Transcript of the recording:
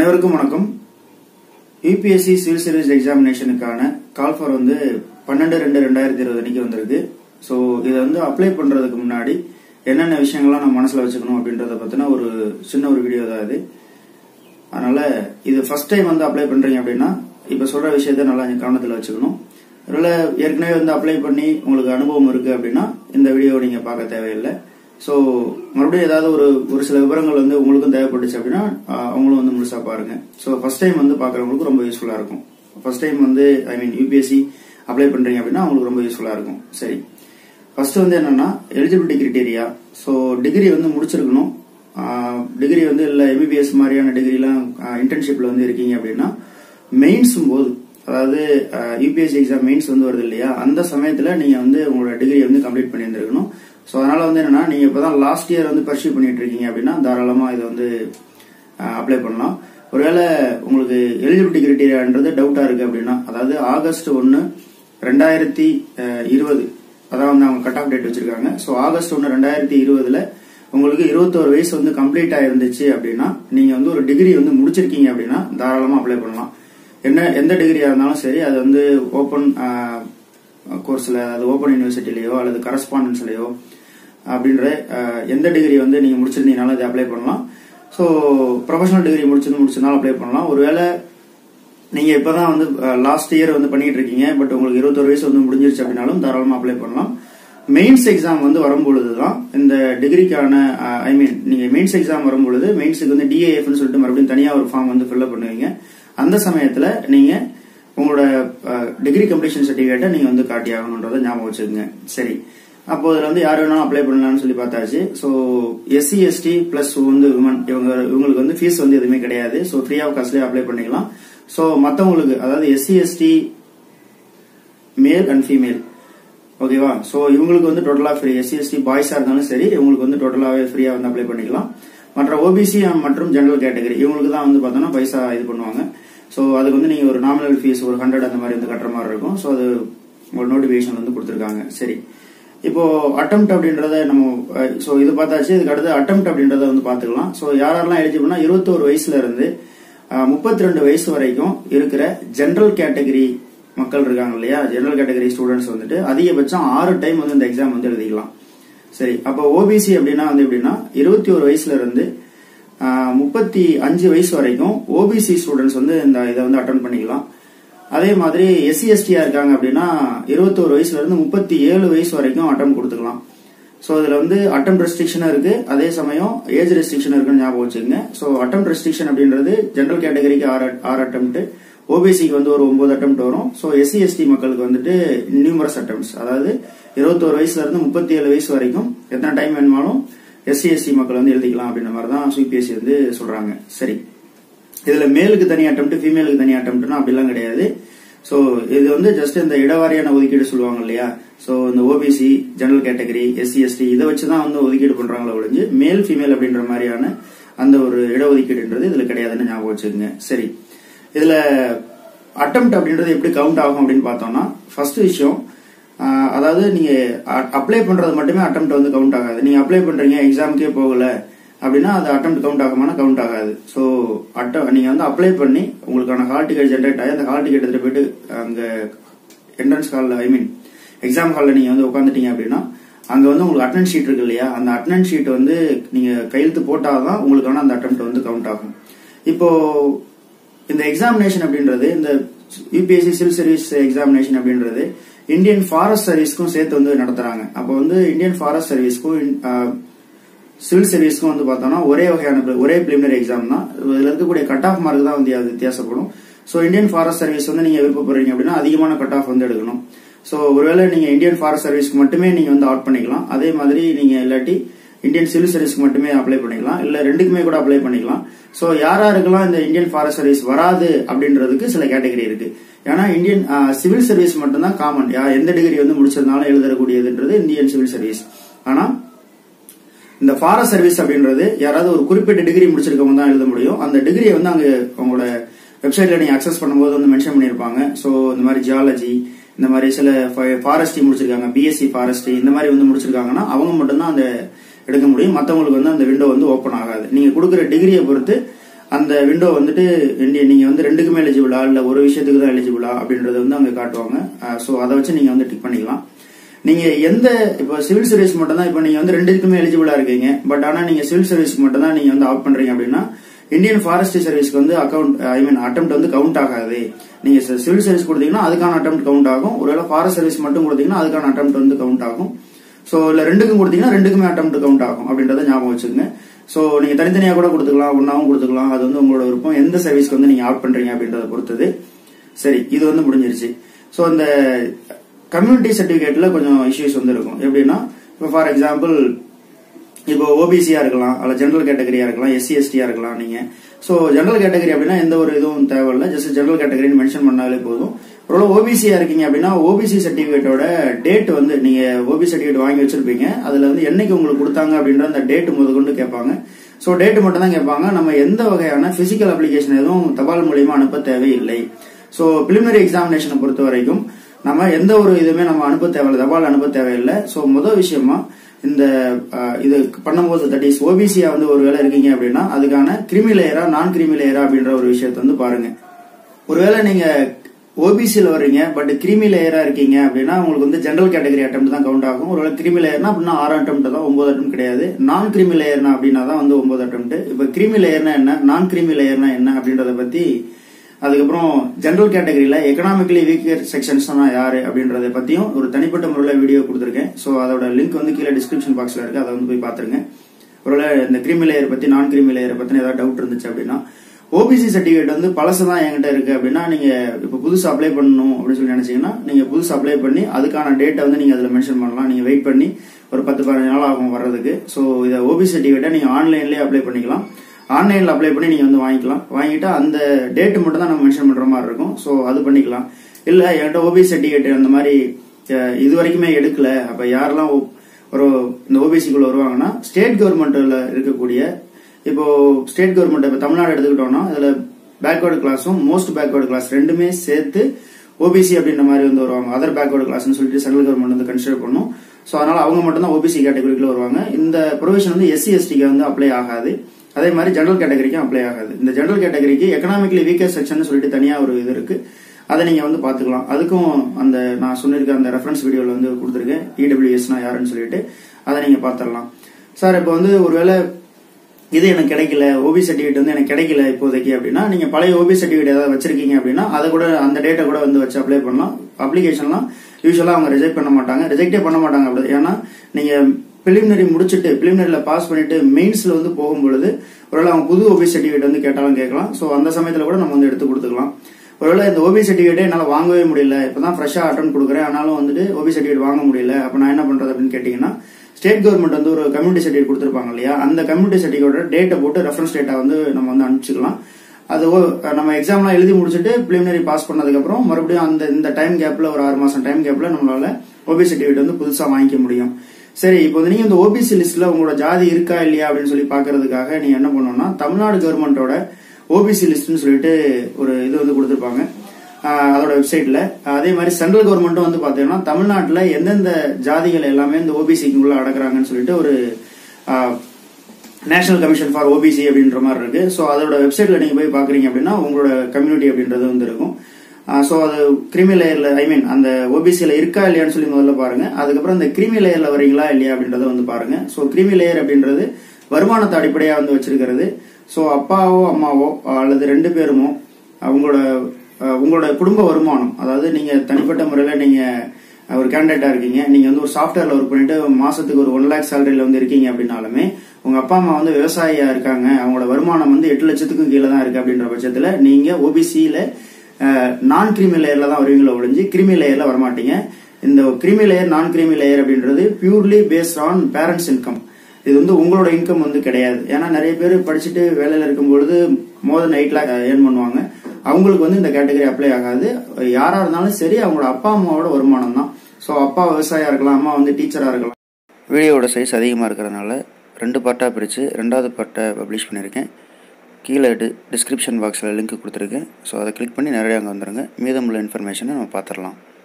அனைவருக்கும் வணக்கம் UPSC civil service எக்ஸாமினேஷனுக்கான கால்ஃபர் வந்து பன்னெண்டு ரெண்டு ரெண்டாயிரத்தி இருபது அன்னைக்கு வந்திருக்கு ஸோ இதை வந்து அப்ளை பண்றதுக்கு முன்னாடி என்னென்ன விஷயங்கள்லாம் நம்ம மனசுல வச்சுக்கணும் அப்படின்றத பத்தின ஒரு சின்ன ஒரு வீடியோ தான் இது அதனால இது ஃபர்ஸ்ட் டைம் வந்து அப்ளை பண்றீங்க அப்படின்னா இப்ப சொல்ற விஷயத்த நல்லா கவனத்தில் வச்சுக்கணும் ஒருவேளை ஏற்கனவே வந்து அப்ளை பண்ணி உங்களுக்கு அனுபவம் இருக்கு அப்படின்னா இந்த வீடியோ நீங்க பார்க்க தேவையில்லை ஸோ மறுபடியும் ஏதாவது ஒரு ஒரு சில விவரங்கள் வந்து உங்களுக்கும் தேவைப்பட்டுச்சு அப்படின்னா ஆஹ், அவங்களும் வந்து முழுசா பாருங்க ஸோ ஃபர்ஸ்ட் டைம் வந்து பார்க்குறவங்களுக்கு ரொம்ப யூஸ்ஃபுல்லா இருக்கும் ஃபர்ஸ்ட் டைம் வந்து ஐ மீன் யூபிஎஸ்சி அப்ளை பண்றீங்க அப்படின்னா அவங்களுக்கு ரொம்ப யூஸ்ஃபுல்லா இருக்கும் சரி ஃபர்ஸ்ட் வந்து என்னன்னா எலிஜிபிலிட்டி கிரிட்டீரியா ஸோ டிகிரி வந்து முடிச்சிருக்கணும் டிகிரி வந்து இல்லை எம்பிபிஎஸ் மாதிரியான டிகிரிலாம் இன்டர்ன்ஷிப்ல வந்து இருக்கீங்க அப்படின்னா மெயின்ஸும் போது அதாவது யூபிஎஸ்சி எக்ஸாம் மெயின்ஸ் வந்து வருது இல்லையா அந்த சமயத்துல நீங்க வந்து உங்களோட டிகிரி வந்து கம்ப்ளீட் பண்ணியிருந்திருக்கணும் ஸோ அதனால வந்து என்னன்னா நீங்க இப்பதான் லாஸ்ட் இயர் வந்து பர்சியூ பண்ணிட்டு இருக்கீங்க அப்படின்னா தாராளமா இதை வந்து அப்ளை பண்ணலாம் ஒருவேளை உங்களுக்கு எலிஜிபிலிட்டி கிரிட்டீரியான்றது டவுட்டா இருக்கு அப்படின்னா அதாவது ஆகஸ்ட் ஒன்னு ரெண்டாயிரத்தி இருபது அதான் வந்து அவங்க கட் ஆஃப் டேட் வச்சிருக்காங்க ஸோ ஆகஸ்ட் ஒன்று ரெண்டாயிரத்தி இருபதுல உங்களுக்கு இருபத்தோரு வயசு வந்து கம்ப்ளீட் ஆயிருந்துச்சு அப்படின்னா நீங்க வந்து ஒரு டிகிரி வந்து முடிச்சிருக்கீங்க அப்படின்னா தாராளமா அப்ளை பண்ணலாம் என்ன எந்த டிகிரியா இருந்தாலும் சரி அது வந்து ஓப்பன் கோர்ஸ்ல அது ஓப்பன் யூனிவர்சிட்டிலேயோ அல்லது கரஸ்பாண்டன்ஸ்லயோ அப்படின்ற அஹ், எந்த டிகிரி வந்து நீங்க முடிச்சிருந்தீங்கனாலும் அதை அப்ளை பண்ணலாம் ஸோ ப்ரொஃபஷனல் டிகிரி முடிச்சிருந்து முடிச்சிருந்தாலும் அப்ளை பண்ணலாம் ஒருவேளை நீங்க இப்பதான் வந்து லாஸ்ட் இயர் வந்து பண்ணிட்டு இருக்கீங்க பட் உங்களுக்கு இருபத்தொரு வயசு வந்து முடிஞ்சிருச்சு அப்படின்னாலும் தாராளமா அப்ளை பண்ணலாம் மெயின்ஸ் எக்ஸாம் வந்து வரும்பொழுது தான் இந்த டிகிரிக்கான ஐ மீன் நீங்க மெயின்ஸ் எக்ஸாம் வரும்பொழுது மெயின்ஸுக்கு வந்து டிஏஎஃப்னு சொல்லிட்டு மறுபடியும் தனியா ஒரு ஃபார்ம் வந்து ஃபில்அப் பண்ணுவீங்க அந்த சமயத்துல நீங்க உங்களோட டிகிரி கம்ப்ளீஷன் சர்டிபிகேட்டை நீங்க வந்து காட்டி ஆகணுன்றதை ஞாபகம் வச்சுக்கோங்க சரி அப்போ இதுல வந்து யார் வேணாலும் அப்ளை பண்ணலாம்னு சொல்லி பார்த்தாச்சு ஸோ எஸ்சி எஸ்டி பிளஸ் வந்து விமன் இவங்க இவங்களுக்கு வந்து ஃபீஸ் வந்து எதுவுமே கிடையாது ஸோ ஃப்ரீ ஆஃப் காஸ்ட்லேயே அப்ளை பண்ணிக்கலாம் ஸோ மற்றவங்களுக்கு அதாவது SC ST male and female ஓகேவா ஸோ இவங்களுக்கு வந்து டோட்டலா ஃப்ரீ எஸ்சி எஸ்டி பாய்ஸா இருந்தாலும் சரி இவங்களுக்கு வந்து டோட்டலாவே ஃப்ரீயா வந்து அப்ளை பண்ணிக்கலாம் மற்ற ஓபிசி மற்றும் ஜெனரல் கேட்டகரி இவங்களுக்கு தான் வந்து பார்த்தோம்னா பைசா இது பண்ணுவாங்க ஸோ அதுக்கு வந்து நீங்க ஒரு நாமினல் ஃபீஸ் ஒரு ஹண்ட்ரட் அந்த மாதிரி வந்து கட்டுற மாதிரி இருக்கும் ஸோ அது உங்களுக்கு நோட்டிபிகேஷன் வந்து கொடுத்துருக்காங்க சரி இப்போ அட்டம்ப்ட் அப்படின்றத நம்ம ஸோ இது பார்த்தாச்சு இதுக்கு அடுத்து அட்டம்ப்ட் அப்படின்றத வந்து பார்த்துக்கலாம் ஸோ யாரெல்லாம் எலிஜிபிள்னா இருபத்தோரு வயசுல இருந்து முப்பத்தி ரெண்டு வயசு வரைக்கும் இருக்கிற ஜெனரல் கேட்டகரி மக்கள் இருக்காங்க இல்லையா ஜெனரல் கேட்டகரி ஸ்டூடெண்ட்ஸ் வந்துட்டு அதிகபட்சம் ஆறு டைம் வந்து இந்த எக்ஸாம் வந்து எழுதிக்கலாம் சரி அப்போ ஓபிசி அப்படின்னா வந்து எப்படின்னா இருபத்தி ஒரு வயசுல இருந்து முப்பத்தி அஞ்சு வயசு வரைக்கும் ஓபிசி ஸ்டூடெண்ட்ஸ் வந்து இந்த இதை வந்து அட்டன் பண்ணிக்கலாம் அதே மாதிரி எஸ்சி எஸ்டியா இருக்காங்க அப்படின்னா இருபத்தோரு வயசுல இருந்து முப்பத்தி ஏழு வயசு வரைக்கும் அட்டம் கொடுத்துக்கலாம் ஸோ இதுல வந்து அட்டம் ரெஸ்ட்ரிக்ஷனும் இருக்கு அதே சமயம் ஏஜ் ரெஸ்ட்ரிக்ஷன் இருக்குன்னு ஞாபகம் வச்சுக்கோங்க ஸோ அட்டம் ரெஸ்ட்ரிக்ஷன் அப்படின்றது ஜெனரல் கேட்டகரிக்கு ஆறு ஆறு அட்டம்ப்ட் ஓபிசிக்கு வந்து ஒரு ஒன்பது அட்டம்ப்ட் வரும் ஸோ எஸ்சி எஸ்டி மக்களுக்கு வந்துட்டு நியூமரஸ் அட்டம்ப்ட்ஸ் அதாவது இருபத்தோரு வயசுல இருந்து முப்பத்தி ஏழு வயசு வரைக்கும் எத்தனை டைம் வேணுமாலும் எஸ்சி எஸ்டி மக்கள் வந்து எழுதிக்கலாம் அப்படின்ற மாதிரி தான் சிபிஎஸ்சி வந்து சொல்றாங்க சரி இதுல மேலுக்கு தனி அட்டம்ப்ட் ஃபீமேலுக்கு தனி அட்டம்ப்ட்னா அப்படிலாம் கிடையாது ஸோ இது வந்து ஜஸ்ட் இந்த இடவாரியான ஒதுக்கீடு சொல்லுவாங்க இல்லையா ஸோ இந்த OBC general category SC ST இதை வச்சு தான் வந்து ஒதுக்கீடு பண்றாங்களே ஒழிஞ்சு மேல் ஃபீமேல் அப்படின்ற மாதிரியான அந்த ஒரு இடஒதுக்கீடுன்றது இதுல கிடையாதுன்னு ஞாபகம் வச்சுக்கோங்க சரி இதுல அட்டம்ப்ட் அப்படின்றது எப்படி கவுண்ட் ஆகும் அப்படின்னு பார்த்தோம்னா ஃபர்ஸ்ட் விஷயம் ஆஹ், அதாவது நீங்க அப்ளை பண்றது மட்டுமே அட்டம்ப்ட் வந்து கவுண்ட் ஆகாது நீங்க அப்ளை பண்றீங்க எக்ஸாமுக்கே போகல அப்படின்னா அது அட்டம்ப்ட் கவுண்ட் ஆகுமானா கவுண்ட் ஆகாது ஸோ அட்ட நீங்க வந்து அப்ளை பண்ணி உங்களுக்கான ஹால் டிக்கெட் ஜென்ரேட் ஆகி அந்த ஹால் டிக்கெட் எடுத்துட்டு போயிட்டு அங்க என்ட்ரன்ஸ் ஹாலில் ஐ மீன் எக்ஸாம் ஹாலில் நீங்க வந்து உட்காந்துட்டீங்க அப்படின்னா அங்க வந்து உங்களுக்கு அட்டனன்ஸ் ஷீட் இருக்கு இல்லையா அந்த அட்டனன்ஸ் ஷீட் வந்து நீங்க கையெழுத்து போட்டாதான் உங்களுக்கான அந்த அட்டம்ப்ட் வந்து கவுண்ட் ஆகும் இப்போ இந்த எக்ஸாமினேஷன் அப்படின்றது இந்த யூபிஎஸ்சி சிவில் சர்வீஸ் எக்ஸாமினேஷன் அப்படின்றது இந்தியன் ஃபாரஸ்ட் சர்வீஸ்க்கும் சேர்த்து வந்து நடத்துறாங்க அப்போ வந்து இந்தியன் ஃபாரஸ்ட் சர்வீஸ்க்கும் சிவில் சர்வீஸ்க்கும் வந்து பார்த்தோம்னா ஒரே வகையான pri- ஒரே பிலிமினரி எக்ஸாம் தான் இதுல இருக்கக்கூடிய கட் ஆஃப் மார்க் தான் வந்து அது வித்தியாசப்படும் ஸோ இந்தியன் ஃபாரஸ்ட் சர்வீஸ் வந்து நீங்க விருப்பப்படுறீங்க அப்படின்னா அதிகமான கட் ஆஃப் வந்து எடுக்கணும் ஸோ ஒருவேளை நீங்க இந்தியன் ஃபாரஸ்ட் சர்வீஸ்க்கு மட்டுமே நீங்க வந்து அவுட் பண்ணிக்கலாம் அதே மாதிரி நீங்க இல்லாட்டி இந்தியன் சிவில் சர்வீஸ்க்கு மட்டுமே அப்ளை பண்ணிக்கலாம் இல்ல ரெண்டுக்குமே கூட அப்ளை பண்ணிக்கலாம் ஸோ யார் யாருக்கெல்லாம் இந்த இந்தியன் ஃபாரஸ்ட் சர்வீஸ் வராது அப்படின்றதுக்கு சில கேட்டகரி இருக்கு ஏன்னா இந்தியன் சிவில் சர்வீஸ் மட்டும்தான் காமன் எந்த டிகிரி வந்து முடிச்சிருந்தாலும் எழுதக்கூடியதுன்றது இந்தியன் சிவில் சர்வீஸ் ஆனா இந்த ஃபாரஸ்ட் சர்வீஸ் அப்படின்றது யாராவது ஒரு குறிப்பிட்ட டிகிரி முடிச்சிருக்கவங்க தான் எழுத முடியும் அந்த டிகிரியை வந்து அங்க உங்களோட வெப்சைட்ல நீங்க அக்சஸ் பண்ணும்போது வந்து மென்ஷன் பண்ணிருப்பாங்க ஸோ இந்த மாதிரி ஜியாலஜி இந்த மாதிரி சில ஃபாரஸ்டி முடிச்சிருக்காங்க பிஎஸ்சி ஃபாரஸ்டி இந்த மாதிரி வந்து முடிச்சிருக்காங்கன்னா அவங்க மட்டும்தான் அந்த எடுக்க முடியும் மற்றவங்களுக்கு வந்து அந்த விண்டோ வந்து ஓப்பன் ஆகாது நீங்க கொடுக்குற டிகிரியை பொறுத்து அந்த விண்டோ வந்துட்டு இண்டி- நீங்க வந்து ரெண்டுக்குமே எலிஜிபிளா இல்ல ஒரு விஷயத்துக்கு தான் எலிஜிபிளா அப்படின்றத வந்து அங்க காட்டுவாங்க ஸோ அதை வச்சு நீங்க வந்து டிக் பண்ணிக்கலாம் நீங்க எந்த இப்போ சிவில் சர்வீஸ் மட்டும் தான் இப்போ நீங்க வந்து ரெண்டுக்குமே எலிஜிபிளா இருக்கீங்க பட் ஆனா நீங்க சிவில் சர்வீஸ்க்கு மட்டும் தான் நீங்க வந்து ஆப் பண்றீங்க அப்படின்னா இந்தியன் ஃபாரஸ்ட்ரி சர்வீஸ்க்கு வந்து அக்கௌண்ட் ஐ மீன் அட்டம் வந்து கவுண்ட் ஆகாது நீங்க சிவில் சர்வீஸ் கொடுத்தீங்கன்னா அதுக்கான அட்டம் கவுண்ட் ஆகும் ஒருவேளை ஃபாரஸ்ட் சர்வீஸ் மட்டும் கொடுத்தீங்கன்னா அதுக்கான அட்டம் வந்து கவுண்ட் ஆகும் ஸோ இல்ல ரெண்டுக்கும் கொடுத்தீங்கன்னா ரெண்டுக்குமே அட்டம் கவுண்ட் ஆகும் அப்படின்றத ஞாபகம் வச்சுக்கோங்க ஸோ நீங்க தனித்தனியா கூட கொடுத்துக்கலாம் ஒன்னாவும் கொடுத்துக்கலாம் அது வந்து உங்களோட விருப்பம் எந்த சர்வீஸ்க்கு வந்து நீங்க ஆப் பண்றீங்க அப்படின்றத பொறுத்தது சரி இது வந்து முடிஞ்சிருச்சு ஸோ இந்த கம்யூனிட்டி சர்டிபிகேட்ல கொஞ்சம் இஷ்யூஸ் வந்து இருக்கும் எப்படின்னா இப்போ ஃபார் எக்ஸாம்பிள் இப்போ ஓபிசியா இருக்கலாம் அல்ல ஜெனரல் கேட்டகரியா இருக்கலாம் எஸ்சி எஸ்டியா இருக்கலாம் நீங்க ஸோ ஜெனரல் கேட்டகரி அப்படின்னா எந்த ஒரு இதுவும் தேவையில்ல ஜஸ்ட் ஜெனரல் கேட்டகரின்னு மென்ஷன் பண்ணாலே போதும் ஒருவேளை ஓபிசியா இருக்கீங்க அப்படின்னா ஓபிசி சர்டிபிகேட்டோட டேட் வந்து நீங்க ஓபிசி சர்டிபிகேட் வாங்கி வச்சிருப்பீங்க அதுல வந்து என்னைக்கு உங்களுக்கு கொடுத்தாங்க அப்படின்ற அந்த டேட் முதற்கொண்டு கேட்பாங்க ஸோ டேட் மட்டும் தான் கேட்பாங்க நம்ம எந்த வகையான பிசிக்கல் அப்ளிகேஷன் எதுவும் தபால் மூலியமா அனுப்ப தேவையில்லை ஸோ பிலிமினரி எக்ஸாமினேஷனை பொறுத்த வரைக்கும் நம்ம எந்த ஒரு இதுவுமே நம்ம அனுப்ப தேவையில்லை தபால் அனுப்ப தேவையில்லை ஸோ முதல் விஷயமா இந்த அஹ், இது பண்ணும்போது தட் இஸ் ஓபிசியா வந்து ஒரு வேலை இருக்கீங்க அப்படின்னா அதுக்கான கிரிமி லேயரா நான் கிரிமி லேயரா அப்படின்ற ஒரு விஷயத்தை வந்து பாருங்க ஒருவேளை நீங்க ஓபிசியில் வர்றீங்க பட் கிரிமி லேயரா இருக்கீங்க அப்படின்னா உங்களுக்கு வந்து ஜெனரல் கேட்டகரி அட்டம் தான் கவுண்ட் ஆகும் ஒருவேளை கிரிமி லேயர்னா அப்படின்னா ஆறு அட்டம் தான் ஒன்பது அட்டம் கிடையாது நான் கிரிமி லேயர்னா அப்படின்னா தான் வந்து ஒன்பது அட்டம் இப்போ கிரிமி லேயர்னா என்ன நான் கிரிமி லேயர்னா என்ன அப்படின்றத பத்தி அதுக்கப்புறம் ஜெனரல் கேட்டகரியில எக்கனாமிக்கலி வீக்கர் செக்ஷன்ஸ்னா யாரு அப்படின்றத பத்தியும் ஒரு தனிப்பட்ட முறையில் வீடியோ கொடுத்துருக்கேன் ஸோ அதோட லிங்க் வந்து கீழே டிஸ்கிரிப்ஷன் பாக்ஸ்ல இருக்கு அதை வந்து போய் பாத்துருங்க ஒருவேளை இந்த கிரிமி லேயர் பத்தி நான் கிரிமி லேயரை பத்தின ஏதாவது டவுட் இருந்துச்சு அப்படின்னா ஓபிசி சர்டிஃபிகேட் வந்து பழசு தான் என்கிட்ட இருக்கு அப்படின்னா நீங்க இப்போ புதுசு அப்ளை பண்ணணும் அப்படின்னு சொல்லி நினைச்சீங்கன்னா நீங்க புதுசு அப்ளை பண்ணி அதுக்கான டேட்டை வந்து நீங்க அதுல மென்ஷன் பண்ணலாம் நீங்க வெயிட் பண்ணி ஒரு பத்து பதினஞ்சு நாள் ஆகும் வர்றதுக்கு ஸோ இதை ஓபிசி சர்டிஃபிகேட்டை நீங்க ஆன்லைன்லயே அப்ளை பண்ணிக்கலாம் ஆன்லைன்ல அப்ளை பண்ணி நீங்க வந்து வாங்கிக்கலாம் வாங்கிட்டு அந்த டேட் மட்டும் தான் நம்ம மென்ஷன் பண்ற மாதிரி இருக்கும் ஸோ அது பண்ணிக்கலாம் இல்ல என்கிட்ட ஓபிசி சர்டிஃபிகேட் அந்த மாதிரி அஹ், இது வரைக்குமே எடுக்கல அப்ப யாரெல்லாம் ஒ- ஒரு இந்த ஓபிசிக்குள்ள வருவாங்கன்னா ஸ்டேட் கவர்மெண்ட்ல இருக்கக்கூடிய இப்போ ஸ்டேட் கவர்மெண்ட் இப்போ தமிழ்நாடு எடுத்துக்கிட்டோம்னா இதுல பேக்வர்டு கிளாஸும் மோஸ்ட் பேக்வர்டு கிளாஸ் ரெண்டுமே சேர்த்து ஓபிசி அப்படின்ற மாதிரி வந்து வருவாங்க அதர் பேக்வர்டு கிளாஸ்னு சொல்லிட்டு சென்ட்ரல் கவர்மெண்ட் வந்து கன்சிடர் பண்ணும் ஸோ அதனால அவங்க மட்டும் தான் ஓபிசி கேட்டகரிக்குள்ள வருவாங்க இந்த ப்ரொவிஷன் வந்து எஸ்சி எஸ்டிக்கு வந்து அப்ளை ஆகாது அதே மாதிரி ஜெனரல் கேட்டகரிக்கும் அப்ளை ஆகாது இந்த ஜெனரல் கேட்டகரிக்கு எக்கனாமிக்கலி வீக்கர் செக்ஷன் சொல்லிட்டு தனியா ஒரு இது இருக்கு அதை நீங்க வந்து பாத்துக்கலாம் அதுக்கும் அந்த நான் சொல்லியிருக்க அந்த ரெஃபரன்ஸ் வீடியோல வந்து கொடுத்துருக்கேன் இடபிள்யூஎஸ்னா யாருன்னு சொல்லிட்டு அதை நீங்க பாத்திரலாம் சார் இப்போ வந்து ஒருவேளை இது எனக்கு கிடைக்கல ஓபி சர்டிஃபிகேட் வந்து எனக்கு கிடைக்கல இப்போதைக்கு அப்படின்னா நீங்க பழைய ஓபி சர்டிஃபிகேட் ஏதாவது வச்சிருக்கீங்க அப்படின்னா அதை கூட அந்த டேட்டை கூட வந்து வச்சு அப்ளை பண்ணலாம் அப்ளிகேஷன்லாம் யூஸ்வலா அவங்க ரிஜெக்ட் பண்ண மாட்டாங்க ரிஜெக்டே பண்ண மாட்டாங்க அப்படி ஏன்னா நீங்க பிலிமினரி முடிச்சுட்டு பிலிமினரில பாஸ் பண்ணிட்டு மெயின்ஸ்ல வந்து போகும்பொழுது ஒருவேளை அவங்க புது ஓபி சர்டிஃபிகேட் வந்து கேட்டாலும் கேட்கலாம் ஸோ அந்த சமயத்துல கூட நம்ம வந்து எடுத்து கொடுத்துக்கலாம் ஒருவேளை இந்த ஓபி சர்டிஃபிகேட்டே என்னால் வாங்கவே முடியல இப்பதான் ஃப்ரெஷ்ஷா அட்டன் கொடுக்குறேன் ஆனாலும் வந்துட்டு ஓபி சர்டிஃபிகேட் வாங்க முடியல அப்ப நான் என்ன பண்றது அப்படின்னு கேட்டீங்கன்னா ஸ்டேட் கவர்மெண்ட் வந்து ஒரு கம்யூனிட்டி சர்டிஃபிகேட் கொடுத்துருப்பாங்க இல்லையா அந்த கம்யூனிட்டி சர்டிஃபிகேட்டோட டேட்டை போட்டு ரெஃபரன்ஸ் டேட்டா வந்து நம்ம வந்து அனுப்பிச்சுக்கலாம் அது ஓ- நம்ம எக்ஸாம்லாம் எழுதி முடிச்சுட்டு பிலிமினரி பாஸ் பண்ணதுக்கப்புறம் மறுபடியும் அந்த இந்த டைம் கேப்ல ஒரு ஆறு மாசம் டைம் கேப்ல நம்மளால ஓபி சர்டிஃபிகேட் வந்து புதுசா வாங்கிக்க முடியும் சரி இப்போ வந்து நீங்க இந்த ஓபிசி லிஸ்ட்ல உங்களோட ஜாதி இருக்கா இல்லையா அப்படின்னு சொல்லி பாக்குறதுக்காக நீங்க என்ன பண்ணணும்னா தமிழ்நாடு கவர்மெண்டோட ஓபிசி லிஸ்ட்னு சொல்லிட்டு ஒரு இது வந்து கொடுத்துருப்பாங்க ஆஹ் அதோட வெப்சைட்ல அதே மாதிரி சென்ட்ரல் கவர்மெண்ட்டும் வந்து பாத்தீங்கன்னா தமிழ்நாட்டுல எந்தெந்த ஜாதிகள் எல்லாமே இந்த ஓபிசிக்கு உள்ள அடக்குறாங்கன்னு சொல்லிட்டு ஒரு நேஷனல் கமிஷன் ஃபார் ஓபிசி அப்படின்ற மாதிரி இருக்கு ஸோ அதோட வெப்சைட்ல நீங்க போய் பாக்குறீங்க அப்படின்னா உங்களோட கம்யூனிட்டி அப்படின்றது வந்து இருக்கும் ஸோ அது கிரிமி லேயர்ல ஐ மீன் அந்த ஓபிசியில இருக்கா இல்லையான்னு சொல்லி முதல்ல பாருங்க அதுக்கப்புறம் இந்த கிரிமி லேயர்ல வரீங்களா இல்லையா அப்படின்றத வந்து பாருங்க ஸோ கிரிமி லேயர் அப்படின்றது வருமானத்தை அடிப்படையா வந்து வச்சிருக்கிறது ஸோ அப்பாவோ அம்மாவோ அல்லது ரெண்டு பேருமோ அவங்களோட அஹ், உங்களோட குடும்ப வருமானம் அதாவது நீங்க தனிப்பட்ட முறையில நீங்க அஹ், ஒரு கேண்டிடேட்டா இருக்கீங்க நீங்க வந்து ஒரு சாஃப்ட்வேர்ல ஒர்க் பண்ணிட்டு மாசத்துக்கு ஒரு ஒன் லேக் சேலரியில வந்து இருக்கீங்க அப்படின்னாலுமே உங்க அப்பா அம்மா வந்து விவசாயியா இருக்காங்க அவங்களோட வருமானம் வந்து எட்டு லட்சத்துக்கும் கீழே தான் இருக்கு அப்படின்ற பட்சத்துல நீங்க ஓபிசியில நான் கிரிமி லேயர்ல தான் வருவீங்களோ ஒழிஞ்சு கிரிமி லேயர்ல வரமாட்டீங்க இந்த creamy layer non creamy layer அப்படின்றது purely based on parents income இது வந்து உங்களோட இன்கம் வந்து கிடையாது ஏன்னா நிறைய பேர் படிச்சுட்டு வேலையில இருக்கும் பொழுது more than eight lakh earn பண்ணுவாங்க அவங்களுக்கு வந்து இந்த கேட்டகரி அப்ளை ஆகாது யாரா இருந்தாலும் சரி அவங்களோட அப்பா அம்மாவோட வருமானம் தான் ஸோ அப்பா விவசாயியா இருக்கலாம் அம்மா வந்து டீச்சரா இருக்கலாம் வீடியோவோட சைஸ் அதிகமாக இருக்கிறதுனால ரெண்டு பார்ட்டாக பிரித்து ரெண்டாவது பார்ட்டை பப்ளிஷ் பண்ணியிருக்கேன் கீழே டி டிஸ்கிரிப்ஷன் பாக்ஸில் லிங்க் கொடுத்துருக்கேன் ஸோ அதை கிளிக் பண்ணி நிறைய அங்கே வந்துடுங்க மீதமுள்ள இன்ஃபர்மேஷனை நம்ம பார்த்துடலாம்